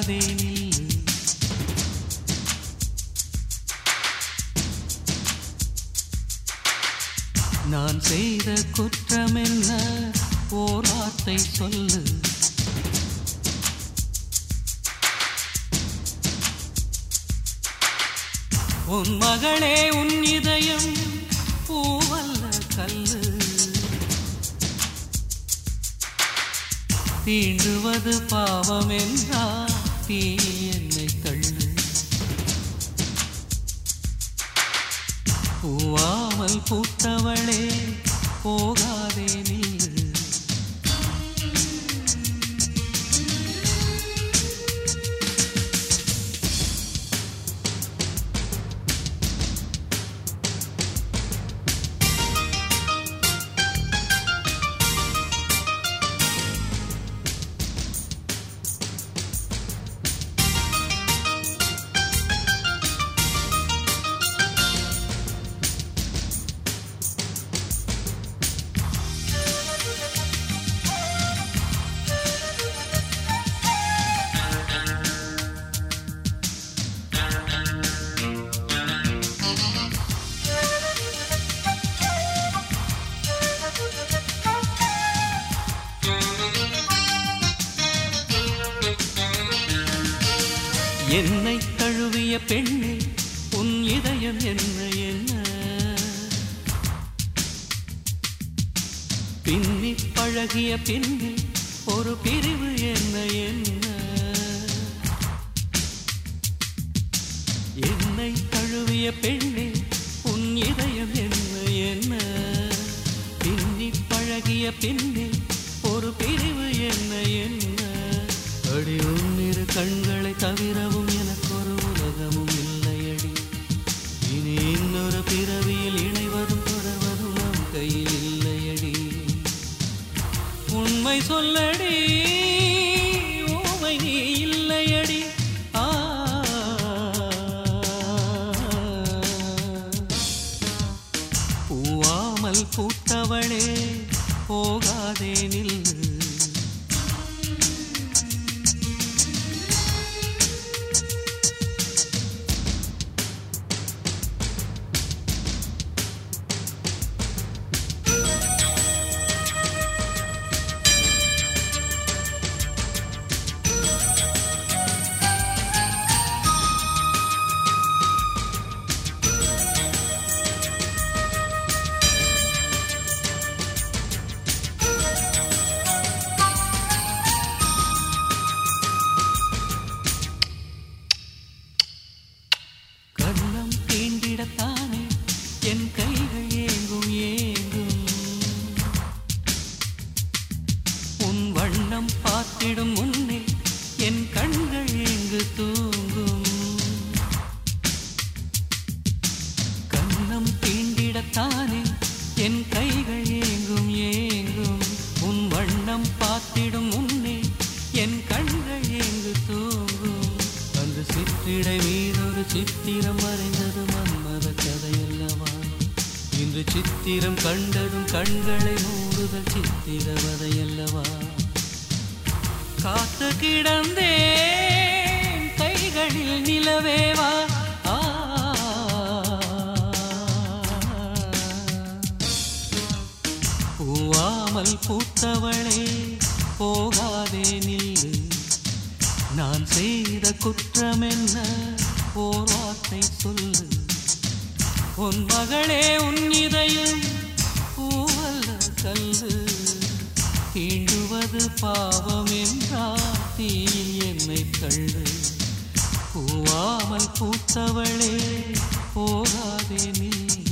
போகாதே நில்லு நான் செய்த குற்றம் என்ன ஓர் வார்த்தை சொல்லு உன் மகளே உன் இதயம் பூவல்ல கல்லு தீண்டுவது பாவம் என்றா தீ என்னை தள்ளு பூவாமல் பூத்தவளே போகாதே நில்லு என்னை தழுவிய பெண்ணே உன் இதயம் என்ன என்ன பின்னி பழகிய பின்னில் ஒரு பிரிவு என்ன என்ன என்னை தழுவிய பெண்ணே உன் இதயம் என்ன என்ன பின்னி பழகிய பின்னில் ஒரு பிரிவு என்ன என்ன அடி உன்னிரு கண்களை தவிரவும் எனக்கு ஒரு உலகமும் இல்லையடி இனி இன்னொரு பிறவியில் இணைவதும் தொடர்வதும் நம் கையில் இல்லையடி உண்மை சொல்லடி ஊமை நீ இல்லையடி ஆ பூவாமல் பூத்தவளே போகாதே நில்லு கண்ணம் தீண்டிடத்தானே என் கைகள் ஏங்கும் ஏங்கும் உன் வண்ணம் பார்த்திடும் முன்னே என் கண்கள் எங்கு தூங்கும் கண்ணம் தீண்டிடத்தானே என் கைகள் ஏங்கும் ஏங்கும் உன் வண்ணம் பார்த்திடும் முன்னே என் கண்கள் எங்கு தூங்கும் அந்த சிற்றிடை மீதொரு சித்திரம் வரைந்தது மன்மத கதையல்லவா இன்று சித்திரம் கண்டதும் கண்களை மூடுதல் சித்திரவதையல்லவா காத்து கிடந்தேன் கைகளில் நிலவேவா ஆ. பூவாமல் பூத்தவளே போகாதே நில்லு நான் செய்த குற்றம் என்ன ஓர் வார்த்தை சொல்லு உன் மகளே உன் இதயம் பூவல்ல கல்லு தீண்டுவது பாவம் என்றால் தீயில் என்னை தள்ளு பூவாமல் பூத்தவளே போகாதே நீ